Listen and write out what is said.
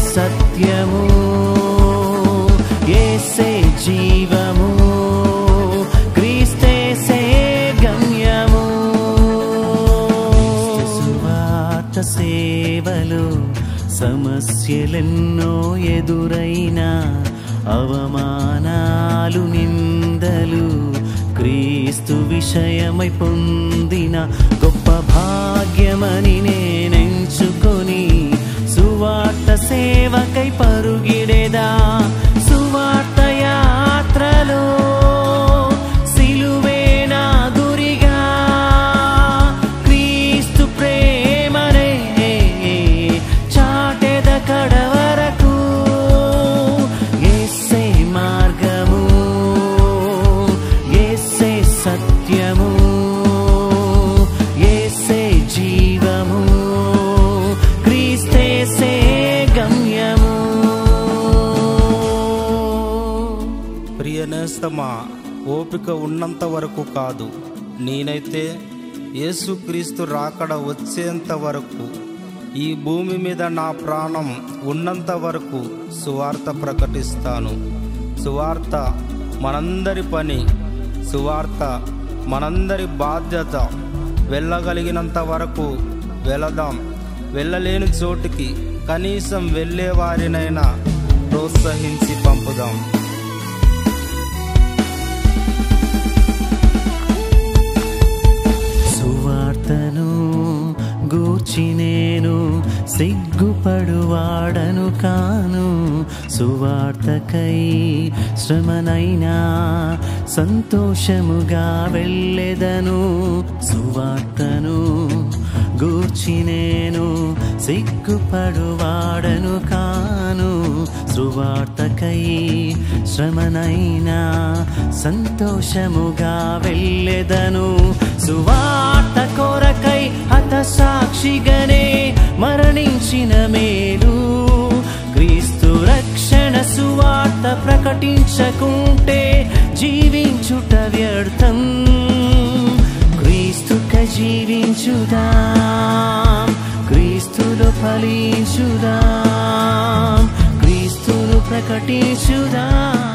సత్యము ఏసే జీవము క్రీస్తేసే గమ్యము సువార్త సేవలు సమస్యలెన్నో ఎదురైనా అవమానాలు నిందలు క్రీస్తు విషయమై పొందిన గొప్ప భాగ్యమని నేనెంచుకొని సువార్త సేవకై పరుగిడేదా సువార్త యాత్రలో సిలువే నా గురిగా క్రీస్తు ప్రేమనే చాటెద కడ వరకు ఎస్సే మార్గము ఎస్సే సత్యము ఎస్సే జీవము క్రీస్తేసే గమ్యము ప్రియ నేస్తమా ఓపిక ఉన్నంత వరకు కాదు నేనైతే యేసుక్రీస్తు రాకడ వచ్చేంత వరకు ఈ భూమి మీద నా ప్రాణం ఉన్నంత వరకు సువార్త ప్రకటిస్తాను సువార్త మనందరి పని సువార్త మనందరి బాధ్యత వెళ్ళగలిగినంత వరకు వెళదాం వెళ్ళలేని చోటికి కనీసం వెళ్ళే వారినైనా ప్రోత్సహించి పంపుదాం సువార్తను గూర్చి నేను సిగ్గుపడువాడను కాను సువార్తకై శ్రమనైనా సంతోషముగా వెళ్ళెదను సువార్తను గూర్చి నేను సిగ్గుపడువాడను కాను సువార్తకై శ్రమనైనా సంతోషముగా వెళ్ళెదను సువార్త కొరకై హత సాక్షిగనే మరణించిన మేలు క్రీస్తు రక్షణ సువార్త ప్రకటించకుంటే జీవించుట వ్యర్థం క్రీస్తుక జీవించుదాం క్రీస్తులో ఫలించుదాం క్రీస్తును ప్రకటించుదాం